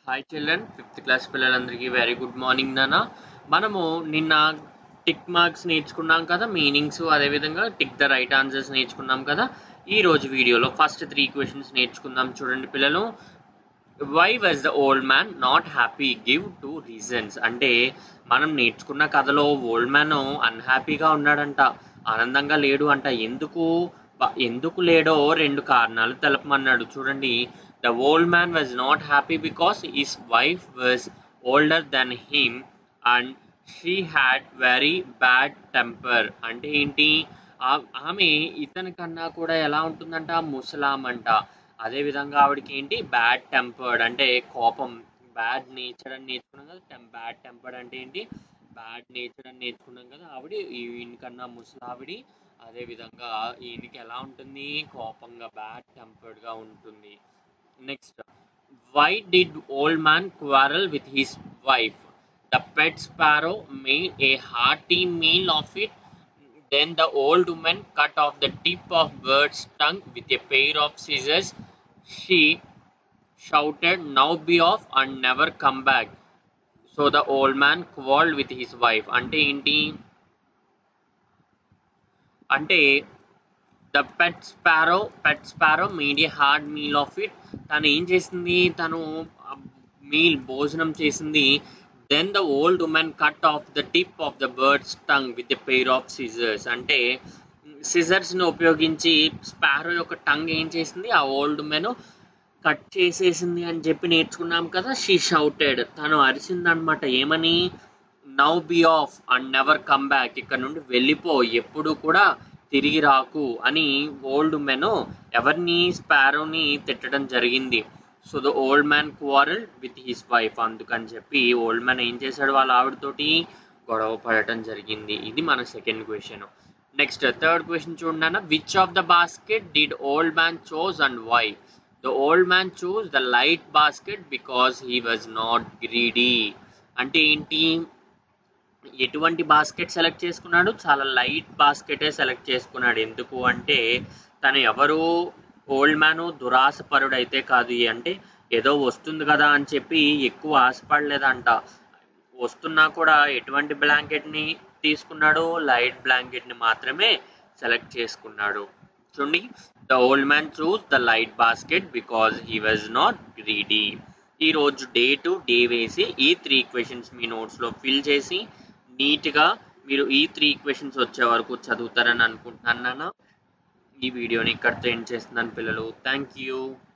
Hi children fifth class పిల్లలందరికీ very good morning నాన్న మనము నిన్న టిక్ మార్క్స్ నేర్చుకున్నాం కదా మీనింగ్స్ అదేవిధంగా టిక్ ద రైట్ ఆన్సర్స్ నేర్చుకున్నాం కదా ఈ రోజు వీడియోలో ఫస్ట్ త్రీ క్వశ్చన్స్ నేర్చుకుందాం చూడండి పిల్లలు why was the old man not happy give two reasons అంటే మనం నేర్చుకున్న కథలో ఓల్డ్ మ్యాన్ అన్హ్యాపీగా ఉన్నాడంట ఆనందంగా లేడు అంట ఎందుకు బ- ఎందుకు లేడో రెండు కారణాలు తెలపమన్నాడు చూడండి the old man was not happy because his wife was older than him and she had very bad temper అంటే ఏంటి ఆ- ఆమె ఇతని కన్నా కూడా ఎలా ఉంటుందంట ముసలాం అంట అదే విధంగా ఆవిడకి ఏంటి బ్యాడ్ టెంపర్డ్ అంటే కోపం బ్యాడ్ నేచర్ అని నేర్చుకున్నాం కదా బ్యాడ్ టెంపర్డ్ అంటే ఏంటి బ్యాడ్ నేచర్ అని నేర్చుకున్నాం కదా ఆవిడ ఈయనకన్నా ముసలావిడి అదే విధంగా ఈయనకి ఎలా ఉంటుంది కోపంగా బ్యాడ్ టెంపర్డ్ గా ఉంటుంది next why did old man quarrel with his wife the pet sparrow made a hearty meal of it then the old woman cut off the tip of bird's tongue with a pair of scissors. She shouted, Now be off and never come back. So the old man quarreled with his wife. అంటే ఏంటి అంటే the pet sparrow pet sparrow made a hard meal of it తను ఏం చేసింది తను meal భోజనం చేసింది then the old women cut off the tip of the bird's tongue with a pair of scissors అంటే scissors ని ఉపయోగించి స్పారో యొక్క టంగ్ ఏం చేసింది ఆ ఓల్డ్ ఉమెన్ కట్ చేసేసింది అని చెప్పి నేర్చుకున్నాం కదా షీ షౌటెడ్ తను అరిసింది అనమాట ఏమని now be off and never come back ఇక్కడ నుండి వెళ్ళిపో ఎప్పుడు కూడా తిరిగి రాకు అని ఓల్డ్ మెన్ ఎవరిని స్పారోని తిట్టడం జరిగింది so the old man quarrel with his wife అందుకని చెప్పి ఓల్డ్ మ్యాన్ ఏం చేశాడు వాళ్ళ ఆవిడతోటి గొడవ పడటం జరిగింది ఇది మన second question next third question చూడండి which of the basket did old man chose and why the old man choose the light basket because he was not greedy అంటే ఏంటి ఎటువంటి బాస్కెట్ సెలెక్ట్ చేసుకున్నాడు చాలా లైట్ బాస్కెటే సెలెక్ట్ చేసుకున్నాడు ఎందుకు అంటే తను ఎవరు ఓల్డ్ మ్యాన్ దురాశపరుడు అయితే కాదు అంటే ఏదో వస్తుంది కదా అని చెప్పి ఎక్కువ ఆశపడలేదంట వస్తున్నా కూడా ఎటువంటి బ్లాంకెట్ని తీసుకున్నాడు లైట్ బ్లాంకెట్ని మాత్రమే సెలెక్ట్ చేసుకున్నాడు చూడండి the old man choose the light basket because he was not greedy ఈ రోజు డే టు డే వేసి ఈ త్రీ క్వశ్చన్స్ మీ నోట్స్లో ఫిల్ చేసి నీట్గా మీరు ఈ త్రీ క్వశ్చన్స్ వచ్చే వరకు చదువుతారని అనుకుంటున్నాను ఈ వీడియోని ఇక్కడితో ఎండ్ చేస్తున్నాను పిల్లలు థ్యాంక్ యూ